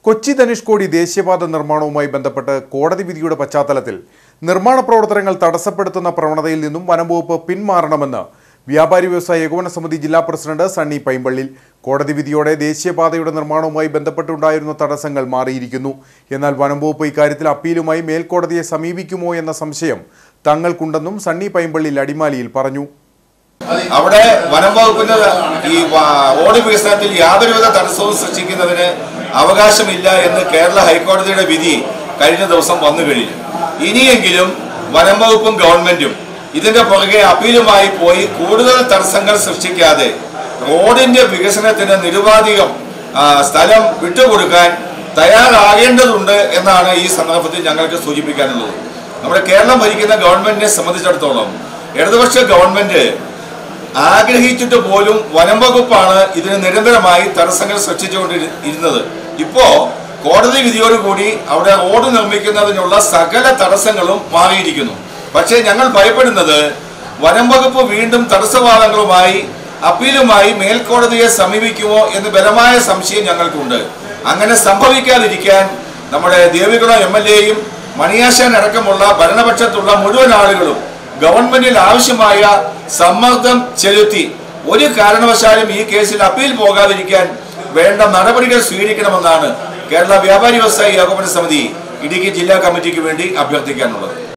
കൊച്ചി ധനുഷ്കോടി ദേശീയപാത നിർമ്മാണവുമായി ബന്ധപ്പെട്ട് കോടതി വിധിയുടെ പശ്ചാത്തലത്തിൽ നിർമ്മാണ പ്രവർത്തനങ്ങൾ തടസ്സപ്പെടുത്തുന്ന പ്രവണതയിൽ നിന്നും വനംവകുപ്പ് പിന്മാറണമെന്ന് വ്യാപാരി വ്യവസായ ഏകോപന സമിതി ജില്ലാ പ്രസിഡന്റ് സണ്ണി പൈമ്പള്ളിൽ കോടതി വിധിയോടെ ദേശീയപാതയുടെ നിർമ്മാണവുമായി ബന്ധപ്പെട്ടുണ്ടായിരുന്ന തടസ്സങ്ങൾ മാറിയിരിക്കുന്നു എന്നാൽ വനംവകുപ്പ് ഇക്കാര്യത്തിൽ അപ്പീലുമായി മേൽക്കോടതിയെ സമീപിക്കുമോ എന്ന സംശയം തങ്ങൾക്കുണ്ടെന്നും സണ്ണി പൈമ്പള്ളിൽ അടിമാലിയിൽ പറഞ്ഞു അവിടെ വനം വകുപ്പിന്റെ ഈ വ- റോഡ് വികസനത്തിൽ യാതൊരുവിധ തടസ്സവും സൃഷ്ടിക്കുന്നതിന് അവകാശമില്ല എന്ന് കേരള ഹൈക്കോടതിയുടെ വിധി കഴിഞ്ഞ ദിവസം വന്നു കഴിഞ്ഞു ഇനിയെങ്കിലും വനം വകുപ്പും ഗവൺമെന്റും ഇതിന്റെ പുറകെ അപ്പീലുമായി പോയി കൂടുതൽ തടസ്സങ്ങൾ സൃഷ്ടിക്കാതെ റോഡിന്റെ വികസനത്തിന് നിരുപാധികം ആ, സ്ഥലം വിട്ടുകൊടുക്കാൻ തയ്യാറാകേണ്ടതുണ്ട് എന്നാണ് ഈ സന്ദർഭത്തിൽ ഞങ്ങൾക്ക് സൂചിപ്പിക്കാനുള്ളത് നമ്മുടെ കേരളം ഭരിക്കുന്ന ഗവൺമെന്റിനെ സംബന്ധിച്ചിടത്തോളം ഇടതുപക്ഷ ഗവൺമെന്റ് ആഗ്രഹിച്ചിട്ട് പോലും വനം വകുപ്പാണ് ഇതിന് നിരന്തരമായി തടസ്സങ്ങൾ സൃഷ്ടിച്ചുകൊണ്ടിരുന്നത് ഇപ്പോ കോടതി വിധിയോടുകൂടി അവിടെ റോഡ് നിർമ്മിക്കുന്നതിനുള്ള സകല തടസ്സങ്ങളും മാറിയിരിക്കുന്നു പക്ഷേ ഞങ്ങൾ ഭയപ്പെടുന്നത് വനം വകുപ്പ് വീണ്ടും തടസ്സവാദങ്ങളുമായി അപ്പീലുമായി മേൽക്കോടതിയെ സമീപിക്കുമോ എന്ന് ബലമായ സംശയം ഞങ്ങൾക്കുണ്ട് അങ്ങനെ സംഭവിക്കാതിരിക്കാൻ നമ്മുടെ ദേവികുളം എം എൽ എയും മണിയാശാൻ അടക്കമുള്ള ഭരണപക്ഷത്തുള്ള മുഴുവൻ ആളുകളും ഗവൺമെന്റിൽ ആവശ്യമായ സമ്മർദ്ദം ചെലുത്തി ഒരു കാരണവശാലും ഈ കേസിൽ അപ്പീൽ പോകാതിരിക്കാൻ വേണ്ട നടപടികൾ സ്വീകരിക്കണമെന്നാണ് കേരള വ്യാപാരി വ്യവസായി ഏകോപന സമിതി ഇടുക്കി ജില്ലാ കമ്മിറ്റിക്ക് വേണ്ടി അഭ്യർത്ഥിക്കാനുള്ളത്